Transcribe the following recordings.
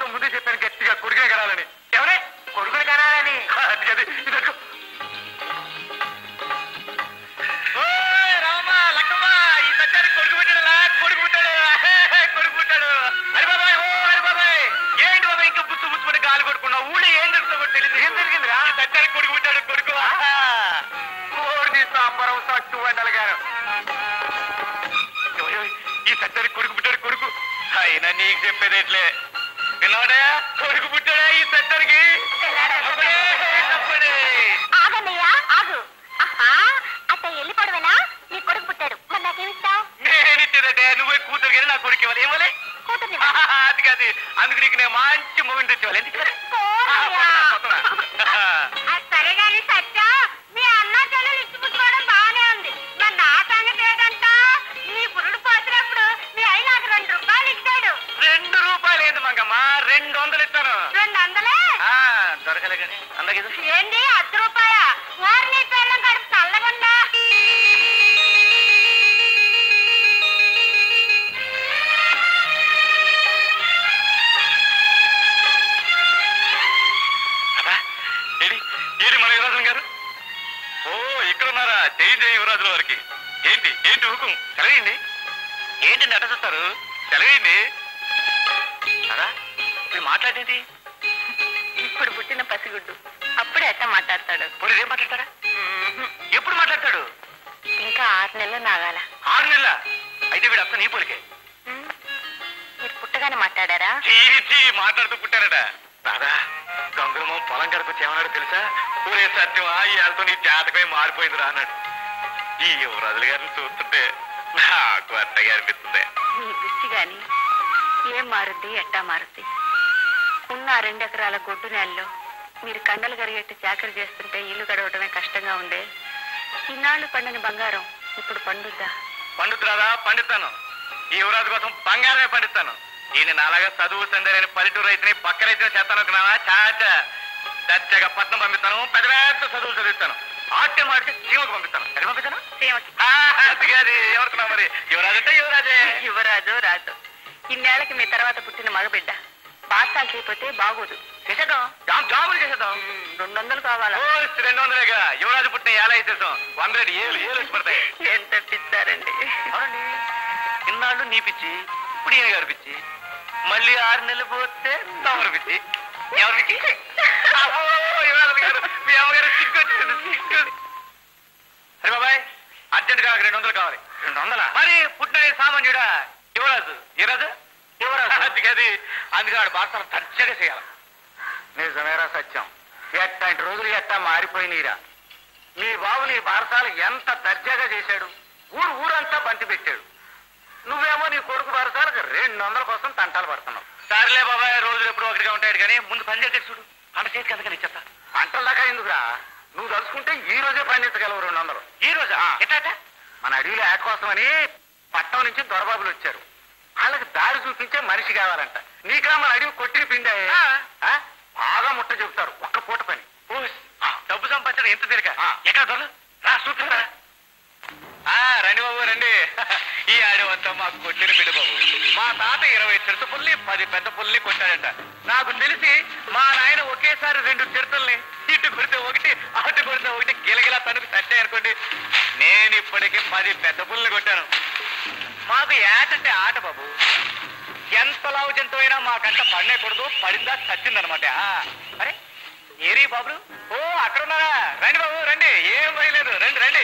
ముందే చెప్పాను గట్టిగా కొడుకునే కనాలని ఎవరే కొడుకుని కనాలని అది అది ఇదొక ఓయ్ రామ లక్కమ్మ ఈ సత్యానికి కొడుకు పుట్టాడులా కొడుకు పుట్టాడు కొడుకు పుట్టాడు హరి బాబాయ్ ఓ హరి బాబాయ్ ఏంటి బాబాయ్ ఇంకా బుత్తు బుచ్చుకొని గాలి కొట్టుకున్నావు ఊళ్ళో ఏం జరుగుతుందో తెలియదు ఏం జరిగిందిరా ఈ సత్యానికి కొడుకు పుట్టాడు కొడుకు కోడి సాంబరం సట్టు వండలు గారు ఎవరు? ఈ సత్యానికి కొడుకు పుట్టాడు కొడుకు అయినా నీకు చెప్పేది ఎట్లే విన్నాడే కొడుకు పుట్టాడా ఈ సత్యానికి అప్పుడే, అప్పుడే. ఆగన్నయ్యా ఆగు ఆహా అత్త వెళ్ళిపోవడమేనా నీ కొడుకు పుట్టాడు మరి నాకేమిస్తావు నేను ఇచ్చేదటే నువ్వే కూతురు కానీ నా కొడుకు ఇవ్వాలి ఏమలే కూతుర్ని అది కాదు అందుకు నీకు నేను మంచి మొగుడు తెచ్చేవాలి ఎందుకు సరే గాని సత్య మీ అన్న చెల్లెలు ఇచ్చి పుట్టుకోవడం బాగానే ఉంది మరి నా సంగతి ఏంటంట నీ పురుడు పోసినప్పుడు మీ అయ్య నాకు రెండు రూపాయలు ఇచ్చాడు రెండు రూపాయలు ఏంది మంగమ్మ రెండు వందలు ఇస్తాను రెండు వందలే ఆ, దొరకలే కానీ అందరికి ఏంటి అర్ధ రూపాయ ఓరి నీ పిల్లం కడుపు చల్లగుండా అబ్బా, ఏడి ఏడి మన యువరాజు గారు ఓ ఇక్కడ ఉన్నారా జై జై యువరాజుల వారికి ఏంటి ఏంటి హుకుం సెలవేయండి ఏంటండి అట్ట చూస్తారు సెలవేయండి అదా మీరు మాట్లాడేంటి ఇప్పుడు పుట్టిన పసిగుడ్డు అప్పుడే ఎట్ట మాట్లాడతాడు పోనీ ఏం మాట్లాడతాడా ఎప్పుడు మాట్లాడతాడు ఇంకా ఆరు నెలలు నాగాల ఆరు నెలల అయితే వీడు అసలు నీ పోలికే మీరు పుట్టగానే మాట్లాడారా చీచి మాట్లాడుతూ పుట్టారట రాదా గంగులమో పొలం గడపచ్చి ఏమన్నాడు తెలుసా ఊరే సత్యమా ఈ ఆళ్ళతో నీ జాతకమే మారిపోయింది రా అన్నాడు ఈ యువరాజుల గారిని చూస్తుంటే నాకు అట్టగా అనిపిస్తుంది మీ దృష్టి గాని ఏం మారుద్ది ఎట్టా మారుద్ది ఉన్న ఆ రెండు ఎకరాల గొడ్డు నేలలో మీరు కండలు కరిగేట్టు చాకరీ చేస్తుంటే ఇల్లు గడవటమే కష్టంగా ఉండే ఇన్నాళ్ళు పండిన బంగారం ఇప్పుడు పండుద్దా పండుతురాదా పండిస్తాను ఈ యువరాజు కోసం బంగారమే పండిస్తాను ఈయన నాలాగా చదువు సందరైన పల్లెటూరు రైతుని పక్క రైతుని చేస్తాను అనుకున్నావా చాచ చచ్చగా పట్నం పంపిస్తాను పెద్ద పెద్ద చదువులు చదివిస్తాను ఆట్యం మాడితే చీమకు పంపిస్తాను ఎక్కడ పంపిస్తాను ఆ, అది కాదు ఎవరుకున్నావు మరి యువరాజు అంటే యువరాజే యువరాజు రాజు ఇన్నేళ్లకి మీ తర్వాత పుట్టిన మగబిడ్డ పాఠాలు చేయకపోతే బాగోదు చేసేద్దాం జామ్ జాములు చేసేద్దాం రెండు వందలు కావాలా ఓ రెండు వందలేగా యువరాజు పుట్టిన ఏలా ఇచ్చేద్దాం వంద రెండు ఏళ్ళు ఏళ్ళు వచ్చి పడతాయి ఏం తప్పిస్తారండి అవునండి ఇన్నాళ్ళు నీ పిచ్చి ఇప్పుడు ఈయన గారి పిచ్చి మళ్ళీ ఆరు నెలలు పోతే తమరు పిచ్చి ఎవరి పిచ్చి అబ్బో, యువరాజు గారు, మీ అమ్మగారు సిగ్గు వచ్చింది సిగ్గు అరే బాబాయ్ అర్జెంట్ గా రెండు వందలు కావాలి రెండు వందల మరి పుట్టిన సామాన్యుడా యువరాజు యువరాజు యువరాజు అది గది అందుకే ఆడు బాగా తర్చగా చేయాలి నిజమేరా సత్యం ఎట్లాంటి రోజులు ఎట్టా మారిపోయినీరా మీ బాబు నీ బారసాలు ఎంత దర్జాగా చేశాడు ఊరు ఊరంతా బంతి పెట్టాడు నువ్వేమో నీ కొడుకు బారసాలకు రెండు వందల కోసం తంటాలు పడుతున్నావు సరేలే బాబాయ్ రోజులు ఎప్పుడు ఒకటిగా ఉంటాడు కానీ ముందు పని చేసి చూడు పంట చేతికి అందుకని ఇచ్చేస్తా పంటల దాకా ఎందుకురా నువ్వు తలుచుకుంటే ఈ రోజే పండించగలవు రెండు వందలు ఈ రోజా ఎట్లా మన అడవిలో యాడ్ కోసమని పట్టణం నుంచి దొరబాబులు వచ్చారు వాళ్ళకి దారి చూపించే మనిషి కావాలంట నీకా మన అడవి కొట్టిన పిండి బాగా ముట్ట చెబుతారు ఒక్క పూట పని డబ్బు సంపాదించడం ఎంత తిరగ ఎక్కడ దొరలు రా చూస్తారా రండి బాబు రండి ఈ ఆడవంతా మాకు కొట్టిన బిడ్డ బాబు మా తాత ఇరవై చిరుత పుల్లి పది పెద్ద పుల్లి కొట్టాడంట నాకు తెలిసి మా నాయన ఒకేసారి రెండు చిరుతల్ని ఇటు కొడితే ఒకటి అటు కొడితే ఒకటి గిలగిలా తనకు తట్టాయి అనుకోండి నేను ఇప్పటికి పది పెద్ద పుల్ని కొట్టాను మాకు ఏటంటే ఆట బాబు ఎంత లావు జంతువైనా మాకంట పడనేకూడదు పడిందా చచ్చిందనమాట అరే ఏరి బాబులు ఓ అక్కడ ఉన్నారా రండి బాబు రండి ఏం భయలేదు రండి రండి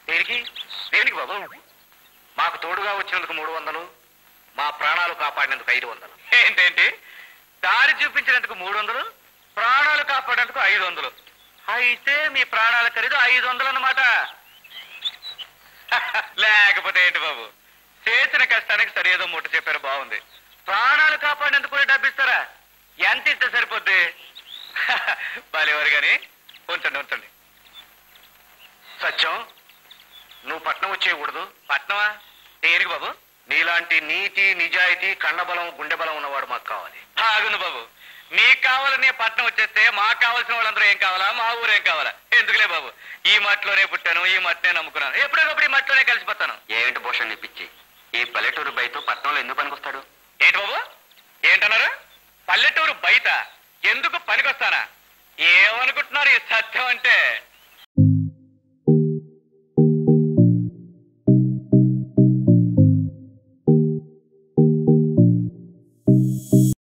దేనికి దేనికి బాబు మాకు తోడుగా వచ్చినందుకు మూడు వందలు మా ప్రాణాలు కాపాడినందుకు ఐదు వందలు ఏంటేంటి దారి చూపించినందుకు మూడు వందలు ప్రాణాలు కాపాడినందుకు ఐదు వందలు అయితే మీ ప్రాణాల ఖరీదు ఐదు వందలు అన్నమాట లేకపోతే ఏంటి బాబు చేసిన కష్టానికి సరియేదో మూట చెప్పారు బాగుంది ప్రాణాలు కాపాడినందుకు కూడా డబ్బు ఇస్తారా ఎంత ఇస్తే సరిపోద్ది బాలేవారు కానీ ఉంచండి ఉంచండి సత్యం నువ్వు పట్నం వచ్చేయకూడదు పట్నమా దేనికి బాబు నీలాంటి నీతి నిజాయితీ కండబలం గుండె బలం ఉన్నవాడు మాకు కావాలి ఆగును బాబు మీకు కావాలని పట్నం వచ్చేస్తే మాకు కావాల్సిన వాళ్ళందరూ ఏం కావాలా మా ఊరు ఏం కావాలా ఎందుకులే బాబు ఈ మట్టిలోనే పుట్టాను ఈ మట్టినే నమ్ముకున్నాను ఎప్పుడొకప్పుడు ఈ మట్టిలోనే కలిసిపోతాను ఏమిటి భూషణ్ ఇప్పించి ఈ పల్లెటూరు బయట పట్నంలో ఎందుకు పనికొస్తాడు ఏంటి బాబు ఏంటన్నారు పల్లెటూరు బయట ఎందుకు పనికొస్తానా ఏమనుకుంటున్నారు ఈ సత్యం అంటే